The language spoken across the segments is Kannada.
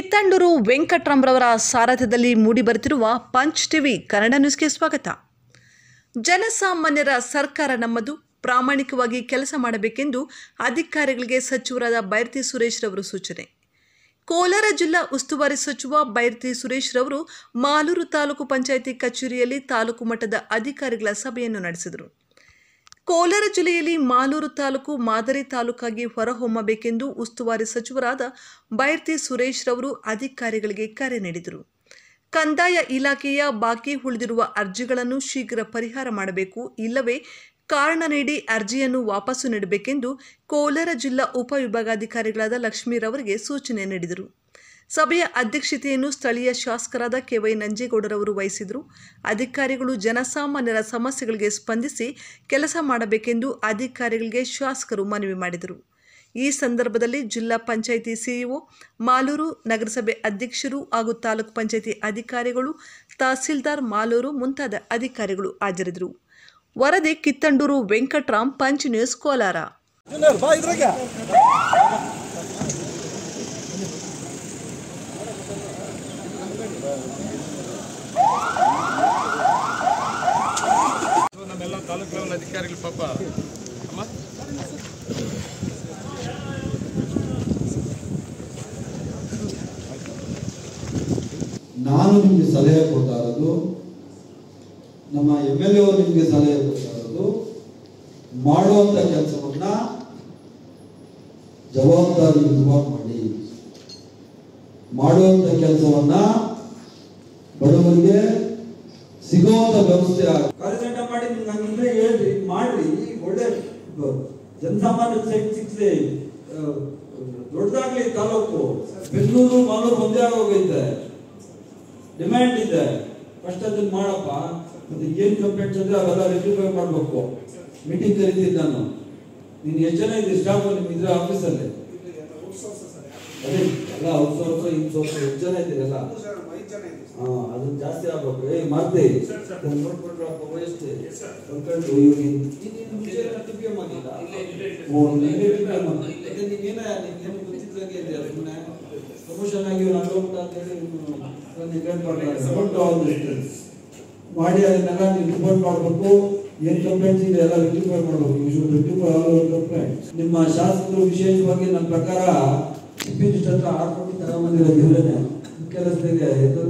ಕಿತ್ತಂಡೂರು ವೆಂಕಟ್ರಾಮ್ರವರ ಸಾರಥ್ಯದಲ್ಲಿ ಮೂಡಿಬರುತ್ತಿರುವ ಪಂಚ್ ಟಿವಿ ಕನ್ನಡ ನ್ಯೂಸ್ಗೆ ಸ್ವಾಗತ ಜನಸಾಮಾನ್ಯರ ಸರ್ಕಾರ ನಮ್ಮದು ಪ್ರಾಮಾಣಿಕವಾಗಿ ಕೆಲಸ ಮಾಡಬೇಕೆಂದು ಅಧಿಕಾರಿಗಳಿಗೆ ಸಚಿವರಾದ ಬೈರ್ತಿ ಸುರೇಶ್ ರವರು ಸೂಚನೆ ಕೋಲಾರ ಜಿಲ್ಲಾ ಉಸ್ತುವಾರಿ ಸಚಿವ ಬೈರ್ತಿ ಸುರೇಶ್ ರವರು ಮಾಲೂರು ತಾಲೂಕು ಪಂಚಾಯಿತಿ ಕಚೇರಿಯಲ್ಲಿ ತಾಲೂಕು ಮಟ್ಟದ ಅಧಿಕಾರಿಗಳ ಸಭೆಯನ್ನು ನಡೆಸಿದರು ಕೋಲಾರ ಜಿಲ್ಲೆಯಲ್ಲಿ ಮಾಲೂರು ತಾಲೂಕು ಮಾದರಿ ತಾಲೂಕಾಗಿ ಹೊರಹೊಮ್ಮಬೇಕೆಂದು ಉಸ್ತುವಾರಿ ಸಚಿವರಾದ ಬೈರ್ತಿ ಸುರೇಶ್ ರವರು ಅಧಿಕಾರಿಗಳಿಗೆ ಕರೆ ನೀಡಿದರು ಕಂದಾಯ ಇಲಾಖೆಯ ಬಾಕಿ ಉಳಿದಿರುವ ಅರ್ಜಿಗಳನ್ನು ಶೀಘ್ರ ಪರಿಹಾರ ಮಾಡಬೇಕು ಇಲ್ಲವೇ ಕಾರಣ ನೀಡಿ ಅರ್ಜಿಯನ್ನು ವಾಪಸ್ಸು ನೀಡಬೇಕೆಂದು ಕೋಲಾರ ಜಿಲ್ಲಾ ಉಪವಿಭಾಗಾಧಿಕಾರಿಗಳಾದ ಲಕ್ಷ್ಮೀರವರಿಗೆ ಸೂಚನೆ ನೀಡಿದರು ಸಭೆಯ ಅಧ್ಯಕ್ಷತೆಯನ್ನು ಸ್ಥಳೀಯ ಶಾಸಕರಾದ ಕೆವೈ ನಂಜೇಗೌಡರವರು ವಹಿಸಿದರು ಅಧಿಕಾರಿಗಳು ಜನಸಾಮಾನ್ಯರ ಸಮಸ್ಯೆಗಳಿಗೆ ಸ್ಪಂದಿಸಿ ಕೆಲಸ ಮಾಡಬೇಕೆಂದು ಅಧಿಕಾರಿಗಳಿಗೆ ಶಾಸಕರು ಮನವಿ ಮಾಡಿದರು ಈ ಸಂದರ್ಭದಲ್ಲಿ ಜಿಲ್ಲಾ ಪಂಚಾಯಿತಿ ಸಿಇಒ ಮಾಲೂರು ನಗರಸಭೆ ಅಧ್ಯಕ್ಷರು ಹಾಗೂ ತಾಲೂಕು ಪಂಚಾಯಿತಿ ಅಧಿಕಾರಿಗಳು ತಹಸೀಲ್ದಾರ್ ಮಾಲೂರು ಮುಂತಾದ ಅಧಿಕಾರಿಗಳು ಹಾಜರಿದ್ದರು ವರದಿ Kittandur Venkatram Punch News Kolar junior ಬಾ ಇದ್ರಾಗೆ ನಮ್ಮೆಲ್ಲ ತಾಲೂಕು ಲೆವೆಲ್ ಅಧಿಕಾರಿಗಳು ಪಾಪ ಅಮ್ಮ ನಾನು ನಿಮಗೆ ಸಲಹೆ ಕೊಡ್ತಾ ಇರೋದು ನಮ್ಮ ಎಮ್ ಎಲ್ ಎ ಅವರು ನಿಮಗೆ ಸಲಹೆ ಕೊಡ್ತಾ ಇರೋದು ಮಾಡುವಂತ ಕೆಲಸವನ್ನ ಜವಾಬ್ದಾರಿಯುತವಾಗಿ ಮಾಡಿ ಮಾಡುವಂತ ಕೆಲಸವನ್ನ ಬಡವರಿಗೆ ಸಿಗುವಂತ ವ್ಯವಸ್ಥೆ ಆಗ- ಕಾರ್ಯತಂಡ ಮಾಡಿ ನಿಮ್ಗೆ ಹಂಗಿದ್ರೆ ಹೇಳ್ರಿ ಮಾಡ್ರಿ ಒಳ್ಳೆ ಬ- ಜನಸಾಮಾನ್ಯ ಸೈಟ್ ಸಿಕ್ಸ್ಲಿ ದೊಡ್ಡದಾಗ್ಲಿ ತಾಲೂಕು ಬೆಂಗಳೂರು ಮಾಲೂರು ಒಂದೇ ಆಗೋಗೈತೆ ಡಿಮ್ಯಾಂಡ್ ಇದೆ ಫಸ್ಟ್ ಅದನ್ನ ಮಾಡಪ್ಪ ಮತ್ತೆ ಏನ್ ಕಂಪ್ಲೇಂಟ್ಸ್ ಅಂದ್ರೆ ಅವೆಲ್ಲ ರೆಕ್ಟಿಫೈ ಮಾಡ್ಬೇಕು ಮೀಟಿಂಗ್ ಕರಿತೀನಿ ನಾನು ನೀನ್ ಎಷ್ಟು ಜನ ಇದೆ ಸ್ಟಾಫ್ ನಿಮ್ ಇದ್ರ ಆಫೀಸಲ್ಲಿ ಅದೇ ಎಲ್ಲ ಔಟ್ಸೋರ್ಸ್ ಇನ್ಸೋರ್ಸ್ ಎಷ್ಟು ಜನ ಇದ್ದೀರಲ್ಲ ಹಾ ಅದು ಜಾಸ್ತಿ ಆಗ್ಬೇಕು ಏ ಮಾರ್ತಿ ನೋಡ್ಬಿಟ್ರಪ್ಪ ವಯಸ್ಸು ಅಂದ್ಕೊಂಡು ಇವ್ರಿಗೆ ನೀನು ಮುಂಚೆ TPM ಆಗಿಲ್ಲ? ಓ, ನೀನೇ TPM ಆಗಿ. ಮತ್ತೆ ನೀನೇನ ನಿನ್ಗೇನು ಗೊತ್ತಿದ್ದಂಗೆ ಇದೆಯಾ ಸುಮ್ನೆ? ಪ್ರಮೋಷನ್ ಆಗಿ ಇವ್ನು ಅಲ್ಲೋಗ್ಬಿಟ್ಟ ಅಂತೇಳಿ ಇವ್ನು neglect ಮಾಡ್ತಾರೆ. Don't do all these things. ಮಾಡಿ ಅದನ್ನೆಲ್ಲ ನೀವು ರಿಪೋರ್ಟ್ ಮಾಡಬೇಕು ಏನ್ ಕಂಪ್ಲೇಂಟ್ಸ್ ಇದೆ ಎಲ್ಲ ರೆಕ್ಟಿಫೈ ಮಾಡಬೇಕು you should rectify all your complaints ನಿಮ್ಮ ಶಾಸಕರು ವಿಶೇಷವಾಗಿ ನನ್ನ ಪ್ರಕಾರ ಚೀಫ್ ಮಿನಿಸ್ಟರ್ ಹತ್ರ ಆರು ಕೋಟಿ ತಗೊಂಬಂದಿರೋದು ಇವರೇನೆ ಕೆಲಸದಾಗೆ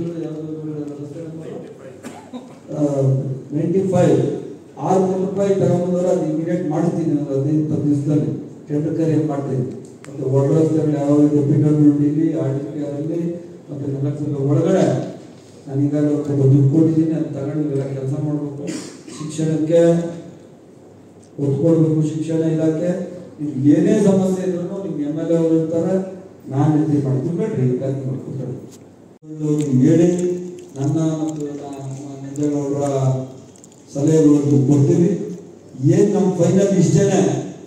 ನೈಂಟಿ ಫೈವ್ ಆರು ಕೋಟಿ ರೂಪಾಯಿ ತಗೊಂಬಂದವರು ಅದು ಇಮಿಡಿಯೇಟ್ ಮಾಡ್ತೀನಿ ಒಂದು ಹದಿನೈದು ಇಪ್ಪತ್ತು ದಿವಸದಲ್ಲಿ ಟೆಂಡರ್ ಕರಿಯರ್ ಮಾಡ್ತೀನಿ ಮತ್ತೆ ಒಳ ರಸ್ತೆಗಳು ಯಾವ ಡಿ ಡಬ್ಲ್ಯೂ ಡಿಲಿ ಆರ್ ಡಿ ಪಿ ಆರಲ್ಲಿ ಮತ್ತೆ ನಗರಸಭೆ ಒಳಗಡೆ ನಾನು ಈಗಾಗಲೇ ಸ್ವಲ್ಪ ದುಡ್ಡು ಕೊಟ್ಟಿದ್ದೀನಿ ಅದು ತಗೊಂಡು ಇವೆಲ್ಲ ಕೆಲಸ ಮಾಡಬೇಕು ಶಿಕ್ಷಣಕ್ಕೆ ಒತ್ತು ಕೊಡಬೇಕು ಶಿಕ್ಷಣ ಇಲಾಖೆ ನಿಮ್ಗೆ ಏನೇ ಸಮಸ್ಯೆ ಇದ್ರೂ ನಿಮ್ಗೆ ಎಮ್ ಎಲ್ ಎ ಅವರು ಇರ್ತಾರೆ ನಾನು ನಿದ್ದೆ ಮಾಡಿ ಕುತ್ಕೊಳ್ರಿ ಗಾದಿ ಮಾಡಿ ಕುತ್ಕೊಳ್ಳಿ ನೀವು ಹೇಳಿ ನನ್ನ ಮತ್ತು ನಮ್ಮ ನಂಜೇಗೌಡರ ಸಲಹೆಗಳನ್ನು ಕೊಡ್ತೀವಿ ಏನು ನಮ್ಮ ಫೈನಲ್ ಇಷ್ಟೇನೆ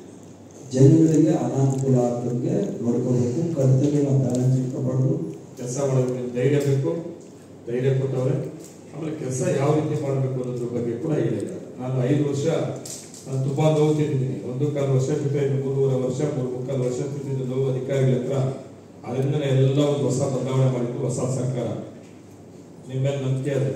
ಜನಗಳಿಗೆ ಅನಾನುಕೂಲ ಆಗ್ದಂಗೆ ನೋಡ್ಕೋಬೇಕು ಕರ್ತವ್ಯನ ಬ್ಯಾಲೆನ್ಸ್ ಇಟ್ಕೋಬಾರ್ದು ಕೆಲಸ ಮಾಡೋದಕ್ಕೆ ಧೈರ್ಯ ಬೇಕು ಧೈರ್ಯ ಕೊಟ್ಟವ್ರೆ ಆಮೇಲೆ ಕೆಲಸ ಯಾವ ರೀತಿ ಮಾಡಬೇಕು ಅನ್ನೋದ್ರ ಬಗ್ಗೆ ಕೂಡ ಹೇಳಿದ್ದಾರೆ ನಾನು ಐದು ವರ್ಷ ನಾನು ತುಂಬಾ ನೋವು ತಿಂದಿದ್ದೀನಿ ಒಂದು ಕಾಲು ವರ್ಷ ಬಿಟ್ಟು ಇನ್ನು ಮೂರುವರೆ ವರ್ಷ ಮೂರು ಮುಕ್ಕಾಲು ವರ್ಷ ತಿಂದಿದ್ದು ನೋವು ಅಧಿಕಾರಿಗಳ ಹತ್ರ ಅದರಿಂದ ಎಲ್ಲ ಒಂದು ಹೊಸ ಬದಲಾವಣೆ ಮಾಡಿದ್ದು ಹೊಸ ಸರ್ಕಾರ ನಿಮ್ಮ ಮೇಲೆ ನಂಬಿಕೆ ಇದೆ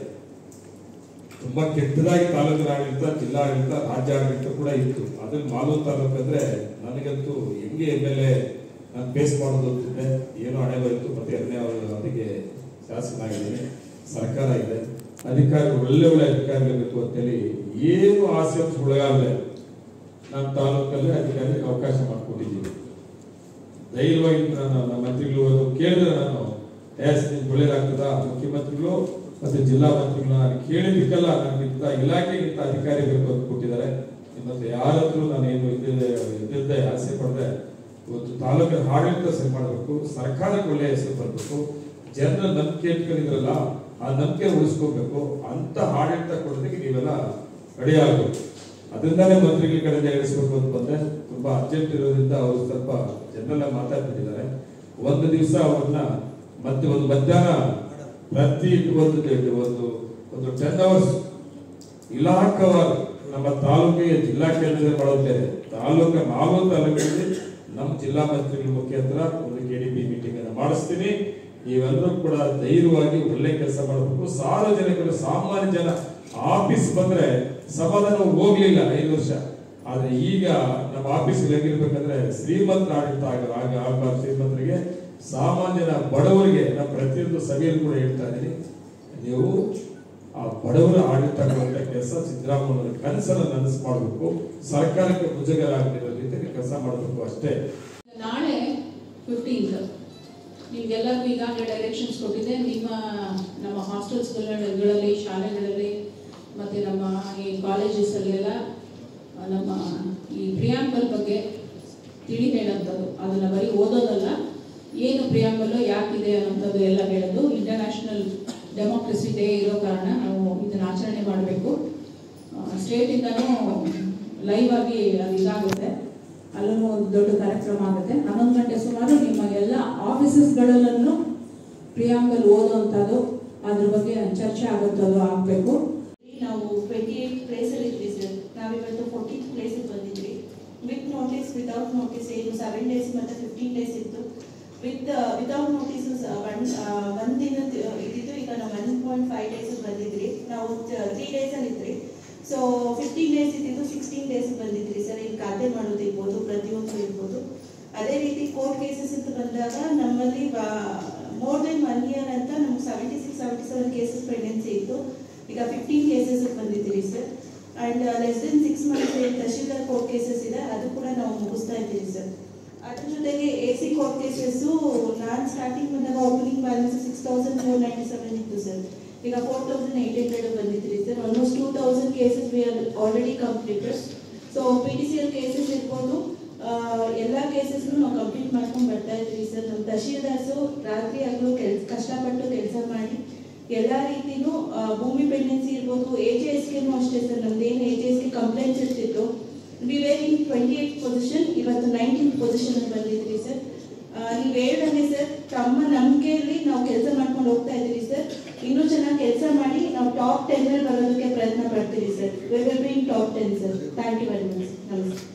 ತುಂಬಾ ಕೆಟ್ಟದಾಗಿ ತಾಲೂಕಿನ ಆಡಳಿತ ಜಿಲ್ಲಾ ಆಡಳಿತ ರಾಜ್ಯ ಆಡಳಿತ ಕೂಡ ಇತ್ತು ಅದ್ರಲ್ಲಿ ಮಾಲೂರು ತಾಲೂಕು ಅಂದ್ರೆ ನನಗಂತೂ ಹೆಂಗೆ ಎಮ್ ಎಲ್ ಎ ನಾನು ಫೇಸ್ ಮಾಡೋದು ಅಂತಿದ್ದೆ ಏನೋ ಹಣೆ ಬರೀತು ಮತ್ತೆ ಎರಡನೇ ಅವಧಿಗೆ ಶಾಸಕನಾಗಿದ್ದೀನಿ ಸರ್ಕಾರ ಇದೆ ಅಧಿಕಾರಿ ಒಳ್ಳೆ ಒಳ್ಳೆ ಅಧಿಕಾರಿಗಳು ಅಂತೇಳಿ ಏನು ಆಸೆ ಒಳಗಾಗದೆ ನಾನು ತಾಲೂಕಲ್ಲಿ ಅಧಿಕಾರಿಗೆ ಅವಕಾಶ ಮಾಡಿಕೊಟ್ಟಿದ್ದೀನಿ ಧೈರ್ಯವಾಗಿ ನಾನು ನಮ್ಮ ಮಂತ್ರಿಗಳು ಅದು ಕೇಳಿದ್ರೆ ನಾನು ಎಸ್ ನಿಮ್ಗೆ ಒಳ್ಳೇದಾಗ್ತದ ಮುಖ್ಯಮಂತ್ರಿಗಳು ಮತ್ತೆ ಜಿಲ್ಲಾ ಮಂತ್ರಿಗಳು ನಾನು ಕೇಳಿದ್ದಕ್ಕೆಲ್ಲ ನನಗಿಂತ ಇಲಾಖೆಗಿಂತ ಅಧಿಕಾರಿ ಬೇಕು ಅಂತ ಕೊಟ್ಟಿದ್ದಾರೆ ಮತ್ತೆ ಯಾರ ಹತ್ರ ನಾನು ಏನು ಇದ್ದಿದ್ದೆ ಇದ್ದಿದ್ದೆ ಆಸೆ ಪಡದೆ ಇವತ್ತು ತಾಲೂಕಿನ ಆಡಳಿತ ಸರಿ ಮಾಡಬೇಕು ಸರ್ಕಾರಕ್ಕೆ ಒಳ್ಳೆಯ ಹೆಸರು ಬರಬೇಕು ಜನರ ನಂಬಿಕೆ ಇಟ್ಕೊಂಡಿದ್ರಲ್ಲ ಆ ನಂಬಿಕೆ ಉಳಿಸ್ಕೋಬೇಕು ಅಂತ ಆಡಳಿತ ಕೊಡೋದಕ್ಕೆ ನೀವೆಲ್ಲ ರೆಡಿ ಆಗಬೇಕು ಅದರಿಂದಾನೇ ಮಂತ್ರಿಗಳ ಕಡೆಯಿಂದ ಹೇಳಿಸ್ಬೇಕು ಅಂತ ಬಂದ್ರೆ ತುಂಬಾ ಅರ್ಜೆಂಟ್ ಇರೋದ್ರಿಂದ ಅವರು ಸ್ವಲ್ಪ ಜನರೆಲ್ಲ ಮಾತಾಡ್ಬಿಟ್ಟಿದ್ದಾರೆ ಒಂದು ದಿವಸ ಅವ್ರನ್ನ ಮತ್ತೆ ಒಂದು ಮಧ್ಯಾಹ್ನ ಪ್ರತಿ ಒಂದು ಒಂದು ಒಂದು ಟೆನ್ ಅವರ್ಸ್ ಇಲಾಖವಾರು ನಮ್ಮ ತಾಲೂಕಿಗೆ ಜಿಲ್ಲಾ ಕೇಂದ್ರದಲ್ಲಿ ಮಾಡೋದು ಬೇರೆ ತಾಲೂಕ ಮಾಲೂರು ತಾಲೂಕಿನಲ್ಲಿ ನಮ್ಮ ಜಿಲ್ಲಾ ಮಂತ್ರಿಗಳ ಮುಖಾಂತರ ಒಂದು ಕೆ ಡಿ ಪಿ ಮೀಟಿಂಗ್ ಅನ್ನು ಮಾಡಿಸ್ತೀನಿ ಇವೆಲ್ಲರೂ ಕೂಡ ಧೈರ್ಯವಾಗಿ ಒಳ್ಳೆ ಕೆಲಸ ಮಾಡಬೇಕು ಸಾರ್ವಜನಿಕರು ಸಾಮಾನ್ಯ ಜನ ಆಫೀಸ್ ಬಂದ್ರೆ ಸಮಾಧಾನ ಹೋಗ್ಲಿಲ್ಲ ಐದು ವರ್ಷ ಆದ್ರೆ ಈಗ ನಮ್ಮ ಆಫೀಸ್ ಹೇಗಿರ್ಬೇಕಂದ್ರೆ ಶ್ರೀಮಂತರ ಆಡಳಿತ ಆಗ ಆಗ ಆಗಬಾರ್ದು ಶ್ರೀಮಂತರಿಗೆ ಸಾಮಾನ್ಯ ಜನ ಬಡವರಿಗೆ ನಾವು ಪ್ರತಿಯೊಂದು ಸಭೆಯಲ್ಲಿ ಕೂಡ ಹೇಳ್ತಾ ಇದ್ದೀನಿ ನೀವು ಆ ಬಡವರ ಆಡಳಿತ ಮಾಡುವಂತ ಕೆಲಸ ಸಿದ್ದರಾಮಯ್ಯ ಕನಸನ್ನ ನನಸು ಮಾಡಬೇಕು ಸರ್ಕಾರಕ್ಕೆ ಮುಜುಗರ ಆಗದಿರೋ ರೀತಿಯಲ್ಲಿ ಕೆಲಸ ಮಾಡಬೇಕು ಅಷ್ಟೇ ನಾಳೆ ಫಿಫ್ಟೀನ್ತ್ ನಿಮ್ಗೆಲ್ಲರಿಗೂ ಈಗಾಗಲೇ ಡೈರೆಕ್ಷನ್ಸ್ ಕೊಟ್ಟಿದೆ ನಿಮ್ಮ ನಮ್ಮ ಹಾಸ್ಟೆಲ್ಸ್ಗಳಲ್ಲಿ ಶಾಲೆಗಳಲ್ಲಿ ಮತ್ತು ನಮ್ಮ ಈ ಕಾಲೇಜಸಲ್ಲೆಲ್ಲ ನಮ್ಮ ಈ ಪ್ರಿಯಾಂಬಲ್ ಬಗ್ಗೆ ತಿಳಿ ಹೇಳೋಂಥದ್ದು ಅದನ್ನು ಬರೀ ಓದೋದಲ್ಲ ಏನು ಪ್ರಿಯಾಂಬಲ್ಲು ಯಾಕಿದೆ ಅನ್ನೋಂಥದ್ದು ಎಲ್ಲ ಹೇಳೋದು ಇಂಟರ್ನ್ಯಾಷನಲ್ ಡೆಮೋಕ್ರಸಿ ಡೇ ಇರೋ ಕಾರಣ ನಾವು ಇದನ್ನು ಆಚರಣೆ ಮಾಡಬೇಕು ಸ್ಟೇಟಿಂದನೂ ಲೈವ್ ಆಗಿ ಅದು ಇದಾಗುತ್ತೆ ಅಲ್ಲೂ ಒಂದು ದೊಡ್ಡ ಕಾರ್ಯಕ್ರಮ ಆಗುತ್ತೆ ಹನ್ನೊಂದು ಗಂಟೆ ಸುಮಾರು ನಿಮ್ಮ ಎಲ್ಲ ಆಫೀಸಸ್ಗಳಲ್ಲೂ ಪ್ರಿಯಾಂಬಲ್ ಓದುವಂಥದ್ದು ಅದ್ರ ಬಗ್ಗೆ ಚರ್ಚೆ ಆಗುವಂಥದ್ದು ಆಗಬೇಕು ನಾವು ಟ್ವೆಂಟಿ ಏಟ್ ಪ್ಲೇಸಲ್ಲಿ ಇದ್ವಿ ಸರ್ ನಾವಿವತ್ತು ಫೋರ್ಟೀನ್ ಪ್ಲೇಸಿಗೆ ಬಂದಿದ್ವಿ ವಿತ್ ನೋಟಿಸ್ ವಿತೌಟ್ ನೋಟಿಸ್ ಏನು ಸೆವೆನ್ ಡೇಸ್ ಮತ್ತು ಫಿಫ್ಟೀನ್ ಡೇಸ್ ಇತ್ತು with without notice one one ದಿನ ಇದ್ದಿದ್ದು ಈಗ ನಾವು ಒನ್ ಪಾಯಿಂಟ್ ಫೈವ್ ಡೇಸ್ ಬಂದಿದ್ರಿ ನಾವು ತ್ರೀ ಡೇಸಲ್ಲಿ ಇದ್ರಿ ಸೊ ಫಿಫ್ಟೀನ್ ಡೇಸ್ ಇದ್ದಿದ್ದು ಸಿಕ್ಸ್ಟೀನ್ ಡೇಸ್ ಬಂದಿದ್ರಿ ಸರ್ ಇಲ್ಲಿ ಖಾತೆ ಮಾಡೋದು ಇರ್ಬೋದು ಪ್ರತಿಯೊಂದು ಇರ್ಬೋದು ಅದೇ ರೀತಿ ಕೋರ್ಟ್ ಕೇಸಸ್ ಅಂತ ಬಂದಾಗ ನಮ್ಮಲ್ಲಿ ಮೋರ್ ದೆನ್ ಒನ್ ಇಯರ್ ಅಂತ ನಮ್ಗೆ seventy six seventy seven cases pregnancy ಇತ್ತು ಈಗ ಫಿಫ್ಟೀನ್ ಕೇಸಸ್ ಬಂದಿದ್ದೀರಿ sir and less then six months ಏನು ತಹಶೀಲ್ದಾರ್ ಕೋರ್ಟ್ ಕೇಸಸ್ ಇದೆ ಅದು ಕೂಡ ನಾವು ಮುಗಿಸ್ತಾ ಇದ್ದೀವಿ ಸರ್ ಅದ್ರ ಜೊತೆಗೆ ಎ ಸಿ ಕೋರ್ಟ್ ಕೇಸಸ್ಸು ನಾನು ಸ್ಟಾರ್ಟಿಂಗ್ ಬಂದಾಗ opening balance six thousand four ninety seven ಇತ್ತು ಸರ್ ಈಗ ಫೋರ್ ತೌಸಂಡ್ ಏಯ್ಟ್ ಹಂಡ್ರೆಡ್ ಬಂದಿದ್ರಿ sir almost two thousand cases we are already completed so P T C L cases ಇರ್ಬೋದು ಆ, ಎಲ್ಲ ಕೇಸಸ್ನು ನಾವು ಕಂಪ್ಲೀಟ್ ಮಾಡ್ಕೊಂಡು ಬರ್ತಾ ಇದ್ದೀವಿ ಸರ್ ನಮ್ಮ ತಹಶೀಲ್ದಾರ್ಸು ರಾತ್ರಿ ಆಗಲೂ ಕೆಲ್ಸ ಕಷ್ಟಪಟ್ಟು ಕೆಲಸ ಮಾಡಿ ಎಲ್ಲ ರೀತಿನೂ ಆ, ಭೂಮಿ ಪೆಂಡೆನ್ಸಿ ಇರ್ಬೋದು ಎ ಜೆ ಎಸ್ಗೆನೂ ಅಷ್ಟೇ ಸರ್ ನಮ್ದೇನು ಎ ಜೆ ಎಸ್ಗೆ ಕಂಪ್ಲೇಂಟ್ಸ್ ಇರ್ತಿತ್ತು we were in twenty eight position ಇವತ್ತು ನೈನ್ಟೀನ್ ಪೊಸಿಷನ್ ಬಂದಿದ್ರಿ ಸರ್ ನೀವು ಹೇಳ್ದಂಗೆ ಸರ್ ತಮ್ಮ ನಂಬಿಕೆಯಲ್ಲಿ ನಾವು ಕೆಲಸ ಮಾಡ್ಕೊಂಡು ಹೋಗ್ತಾ ಇದ್ದೀವಿ ಸರ್ ಇನ್ನೂ ಚೆನ್ನಾಗಿ ಕೆಲಸ ಮಾಡಿ ನಾವು ಟಾಪ್ ಟೆನ್ ಬರೋದಕ್ಕೆ ಪ್ರಯತ್ನ ಪಡ್ತೀವಿ sir we will be in top ten sir thank you very much ನಮಸ್ತೆ